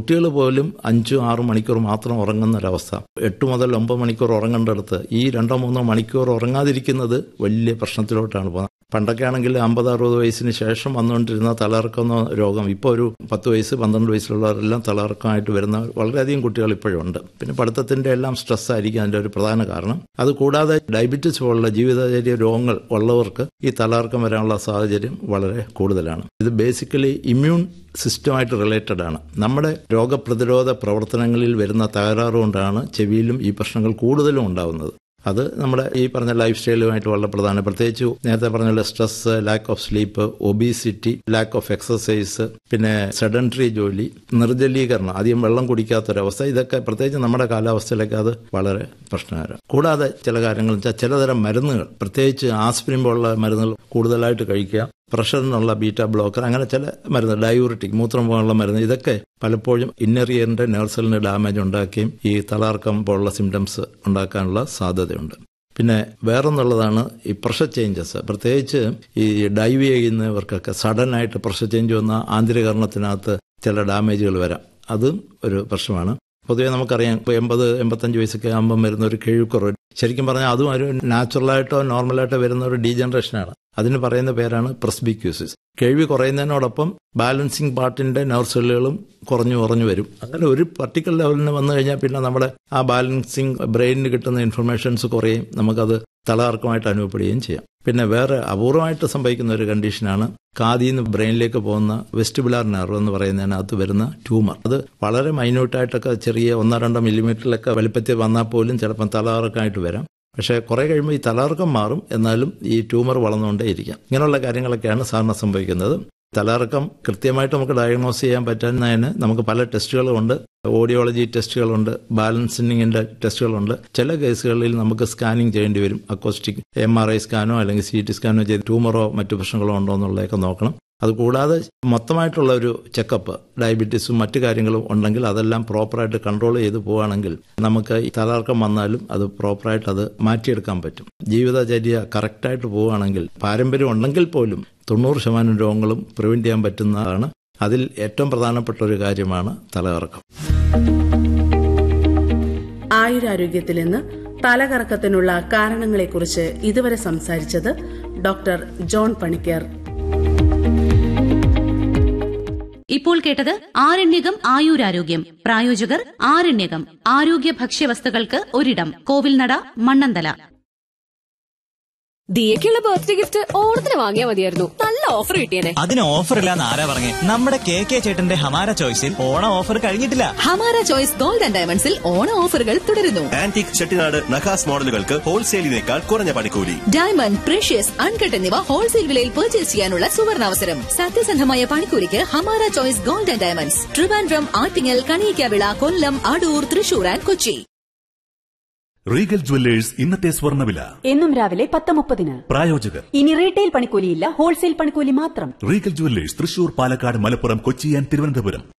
കുട്ടികൾ പോലും അഞ്ചും ആറും മണിക്കൂർ മാത്രം ഉറങ്ങുന്ന ഒരവസ്ഥ എട്ട് മുതൽ ഒമ്പത് മണിക്കൂർ ഉറങ്ങേണ്ടടുത്ത് ഈ രണ്ടോ മൂന്നോ മണിക്കൂർ ഉറങ്ങാതിരിക്കുന്നത് വലിയ പ്രശ്നത്തിലോട്ടാണ് പോകുന്നത് പണ്ടൊക്കെ ആണെങ്കിൽ അമ്പത് അറുപത് വയസ്സിന് ശേഷം വന്നുകൊണ്ടിരുന്ന തലകറക്കുന്ന രോഗം ഇപ്പോൾ ഒരു പത്ത് വയസ്സ് പന്ത്രണ്ട് വയസ്സുള്ളവരെല്ലാം തലകറക്കമായിട്ട് വരുന്ന വളരെയധികം കുട്ടികൾ ഇപ്പോഴും ഉണ്ട് പിന്നെ പഠിത്തത്തിന്റെ എല്ലാം സ്ട്രെസ് ആയിരിക്കും അതിന്റെ ഒരു പ്രധാന കാരണം അത് കൂടാതെ ഡയബറ്റിസ് പോലുള്ള ജീവിതചര്യ രോഗങ്ങൾ ഉള്ളവർക്ക് ഈ തലകറക്കം വരാനുള്ള സാഹചര്യം വളരെ കൂടുതലാണ് ഇത് ബേസിക്കലി ഇമ്മ്യൂൺ സിസ്റ്റമായിട്ട് റിലേറ്റഡ് ആണ് നമ്മുടെ രോഗപ്രതിരോധ പ്രവർത്തനങ്ങളിൽ വരുന്ന തകരാറ് കൊണ്ടാണ് ചെവിയിലും ഈ പ്രശ്നങ്ങൾ കൂടുതലും ഉണ്ടാവുന്നത് അത് നമ്മുടെ ഈ പറഞ്ഞ ലൈഫ് സ്റ്റൈലുമായിട്ട് വളരെ പ്രധാനം പ്രത്യേകിച്ച് നേരത്തെ പറഞ്ഞ stress lack of sleep obesity lack of exercise പിന്നെ സെഡൻറ്ററി ജോലി നിർജ്ജലീകരണം അധികം വെള്ളം കുടിക്കാത്തൊരവസ്ഥ ഇതൊക്കെ പ്രത്യേകിച്ച് നമ്മുടെ കാലാവസ്ഥയിലൊക്കെ അത് വളരെ പ്രശ്നകരം കൂടാതെ ചില കാര്യങ്ങൾ വെച്ചാൽ ചിലതരം മരുന്നുകൾ പ്രത്യേകിച്ച് ആസ്പിരിൻ പോലുള്ള മരുന്നുകൾ കൂടുതലായിട്ട് കഴിക്കുക പ്രഷറിനുള്ള ബീറ്റ ബ്ലോക്കർ അങ്ങനെ ചില മരുന്ന് ഡയൂറിറ്റിക് മൂത്രം പോലുള്ള മരുന്ന് ഇതൊക്കെ പലപ്പോഴും ഇന്നർ ഇയറിന്റെ നേഴ്സലിന് ഡാമേജ് ഉണ്ടാക്കുകയും ഈ തളർക്കം പോലുള്ള സിംറ്റംസ് ഉണ്ടാക്കാനുള്ള സാധ്യതയുണ്ട് പിന്നെ വേറൊന്നുള്ളതാണ് ഈ പ്രഷർ ചേഞ്ചസ് പ്രത്യേകിച്ച് ഈ ഡൈവ് ചെയ്യുന്നവർക്കൊക്കെ സഡൻ ആയിട്ട് പ്രഷർ ചേഞ്ച് വന്ന ആന്തരികരണത്തിനകത്ത് ചില ഡാമേജുകൾ വരാം അതും ഒരു പ്രശ്നമാണ് പൊതുവെ നമുക്കറിയാം ഇപ്പോൾ എൺപത് എൺപത്തഞ്ച് വയസ്സൊക്കെ ആകുമ്പം വരുന്ന ഒരു കിഴിക്കുറവ് ശരിക്കും പറഞ്ഞാൽ അതും ഒരു നാച്ചുറലായിട്ടോ നോർമലായിട്ടോ വരുന്ന ഒരു ഡീജനറേഷനാണ് അതിന് പറയുന്ന പേരാണ് പ്രസ്ബിക്യൂസിസ് കേൾവി കുറയുന്നതിനോടൊപ്പം ബാലൻസിങ് പാർട്ടിന്റെ നെർവ് സെല്ലുകളും കുറഞ്ഞു കുറഞ്ഞു വരും അങ്ങനെ ഒരു പർട്ടിക്കുലർ ലെവലിന് വന്നു കഴിഞ്ഞാൽ പിന്നെ നമ്മുടെ ആ ബാലൻസിങ് ബ്രെയിനിന് കിട്ടുന്ന ഇൻഫർമേഷൻസ് കുറയും നമുക്കത് തലകർക്കമായിട്ട് അനുഭവപ്പെടുകയും ചെയ്യാം പിന്നെ വേറെ അപൂർവമായിട്ട് സംഭവിക്കുന്ന ഒരു കണ്ടീഷനാണ് കാതിൽ നിന്ന് ബ്രെയിനിലേക്ക് പോകുന്ന വെസ്റ്റിബുലാർ നെർവ് എന്ന് പറയുന്നതിനകത്ത് വരുന്ന ട്യൂമർ അത് വളരെ മൈന്യൂട്ടായിട്ടൊക്കെ ചെറിയ ഒന്നോ രണ്ടോ മില്ലിമീറ്ററിലൊക്കെ വലിപ്പത്തിൽ വന്നാൽ പോലും ചിലപ്പം തലകറക്കമായിട്ട് വരാം പക്ഷേ കുറെ കഴിയുമ്പോൾ ഈ തലകറക്കം മാറും എന്നാലും ഈ ട്യൂമർ വളർന്നുകൊണ്ടേ ഇരിക്കാം ഇങ്ങനെയുള്ള കാര്യങ്ങളൊക്കെയാണ് സാധാരണ സംഭവിക്കുന്നത് തലകറക്കം കൃത്യമായിട്ട് നമുക്ക് ഡയഗ്നോസ് ചെയ്യാൻ പറ്റുന്നതിന് നമുക്ക് പല ടെസ്റ്റുകളുണ്ട് ഓഡിയോളജി ടെസ്റ്റുകളുണ്ട് ബാലൻസിങ്ങിന്റെ ടെസ്റ്റുകളുണ്ട് ചില കേസുകളിൽ നമുക്ക് സ്കാനിങ് ചെയ്യേണ്ടി വരും അക്കോസ്റ്റിക് എം ആർ ഐ സ്കാനോ അല്ലെങ്കിൽ സി ടി സ്കാനോ ചെയ്ത് ട്യൂമറോ മറ്റു പ്രശ്നങ്ങളോ ഉണ്ടോ എന്നുള്ളതൊക്കെ നോക്കണം അതുകൂടാതെ മൊത്തമായിട്ടുള്ള ഒരു ചെക്കപ്പ് ഡയബറ്റീസും മറ്റു കാര്യങ്ങളും ഉണ്ടെങ്കിൽ അതെല്ലാം പ്രോപ്പറായിട്ട് കൺട്രോൾ ചെയ്ത് പോവുകയാണെങ്കിൽ നമുക്ക് ഈ തലകർക്കം വന്നാലും അത് പ്രോപ്പറായിട്ട് അത് മാറ്റിയെടുക്കാൻ പറ്റും ജീവിതചര്യ കറക്റ്റായിട്ട് പോവുകയാണെങ്കിൽ പാരമ്പര്യം ഉണ്ടെങ്കിൽ പോലും തൊണ്ണൂറ് ശതമാനം രോഗങ്ങളും പ്രിവെന്റ് ചെയ്യാൻ പറ്റുന്നതാണ് അതിൽ ഏറ്റവും പ്രധാനപ്പെട്ട ഒരു കാര്യമാണ് തലകറക്കം ആയുരാരോഗ്യത്തിൽ നിന്ന് തലകറക്കത്തിനുള്ള കാരണങ്ങളെക്കുറിച്ച് ഇതുവരെ സംസാരിച്ചത് ഡോക്ടർ ജോൺ പണിക്കർ ഇപ്പോൾ കേട്ടത് ആരണ്യകം ആയുരാരോഗ്യം പ്രായോജകർ ആരണ്യകം ആരോഗ്യ ഭക്ഷ്യവസ്തുക്കൾക്ക് ഒരിടം കോവിൽനട മണ്ണന്തല ദിയക്കുള്ള ബർത്ത്ഡേ ഗിഫ്റ്റ് ഓണത്തിന് വാങ്ങിയാൽ മതിയായിരുന്നു നല്ല ഓഫർ കിട്ടിയേനെ അതിന് ഓഫർ ഇല്ലാന്ന് ആരാ പറഞ്ഞേ നമ്മുടെ കെ കെ ചേട്ടന്റെ ഹമാര ചോയ്സിൽ ഓണം ഓഫർ കഴിഞ്ഞിട്ടില്ല ഹമാര ചോയ്സ് ഗോൾഡ് ആൻഡ് ഡയമണ്ട്സിൽ ഓണ ഓഫറുകൾ തുടരുന്നു ആന്റിക് ചെട്ടിനാട് നഖാസ് മോഡലുകൾക്ക് ഹോൾസെയിലിനേക്കാൾ കുറഞ്ഞ പണിക്കൂലി ഡയമണ്ട് പ്രഷ്യസ് അൺകട്ട് എന്നിവ ഹോൾസെയിൽ വിലയിൽ പർച്ചേസ് ചെയ്യാനുള്ള സുവർണാവസരം സത്യസന്ധമായ പണിക്കൂലിക്ക് Hamara choice gold and diamonds Trivandrum Attingal Kaniyakkavila Kollam Adoor Thrissur and Kochi Regal jewellers ഇന്നത്തെ സ്വർണ്ണവില എന്നും രാവിലെ പത്ത് മുപ്പതിന് പ്രായോജകർ ഇനി റീറ്റെയിൽ പണിക്കൂലിയില്ല ഹോൾസെയിൽ പണിക്കൂലി മാത്രം Regal jewellers Thrissur Palakkad Malappuram Kochi and Thiruvananthapuram